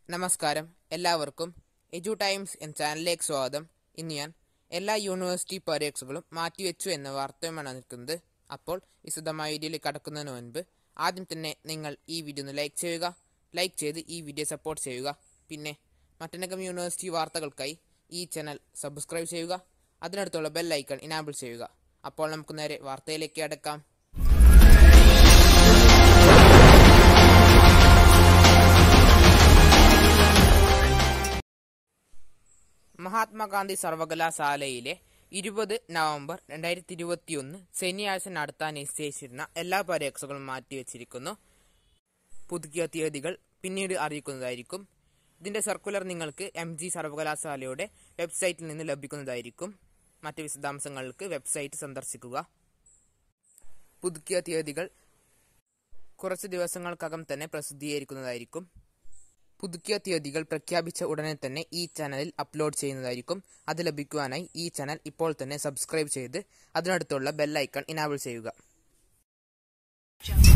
നമസ്കാരം എല്ലാവർക്കും എജു ടൈംസ് എന്ന ചാനലിലേക്ക് സ്വാഗതം ഇന്ന് ഞാൻ എല്ലാ യൂണിവേഴ്സിറ്റി പരീക്ഷകളും മാറ്റിവെച്ചു എന്ന വാർത്തയുമാണ് നിൽക്കുന്നത് അപ്പോൾ വിശദമായ വീഡിയോയിൽ കടക്കുന്നതിന് മുൻപ് ആദ്യം തന്നെ നിങ്ങൾ ഈ വീഡിയോ ഒന്ന് ലൈക്ക് ചെയ്യുക ലൈക്ക് ചെയ്ത് ഈ വീഡിയോ സപ്പോർട്ട് ചെയ്യുക പിന്നെ മറ്റനകം യൂണിവേഴ്സിറ്റി വാർത്തകൾക്കായി ഈ ചാനൽ സബ്സ്ക്രൈബ് ചെയ്യുക അതിനടുത്തുള്ള ബെൽ ഐക്കൺ ഇനാബിൾ ചെയ്യുക അപ്പോൾ നമുക്ക് നേരെ വാർത്തയിലേക്ക് അടക്കാം മഹാത്മാഗാന്ധി സർവകലാശാലയിലെ ഇരുപത് നവംബർ രണ്ടായിരത്തി ഇരുപത്തിയൊന്ന് ശനിയാഴ്ച നടത്താൻ നിശ്ചയിച്ചിരുന്ന എല്ലാ പരീക്ഷകളും മാറ്റിവെച്ചിരിക്കുന്നു പുതുക്കിയ തീയതികൾ പിന്നീട് അറിയിക്കുന്നതായിരിക്കും ഇതിന്റെ സർക്കുലർ നിങ്ങൾക്ക് എം ജി സർവകലാശാലയുടെ വെബ്സൈറ്റിൽ നിന്ന് ലഭിക്കുന്നതായിരിക്കും മറ്റ് വിശദാംശങ്ങൾക്ക് വെബ്സൈറ്റ് സന്ദർശിക്കുക പുതുക്കിയ തീയതികൾ കുറച്ച് ദിവസങ്ങൾക്കകം തന്നെ പ്രസിദ്ധീകരിക്കുന്നതായിരിക്കും പുതുക്കിയ തീയതികൾ പ്രഖ്യാപിച്ച ഉടനെ തന്നെ ഈ ചാനലിൽ അപ്ലോഡ് ചെയ്യുന്നതായിരിക്കും അത് ലഭിക്കുവാനായി ഈ ചാനൽ ഇപ്പോൾ തന്നെ സബ്സ്ക്രൈബ് ചെയ്ത് അതിനടുത്തുള്ള ബെൽ ഐക്കൺ ഇനാബിൾ ചെയ്യുക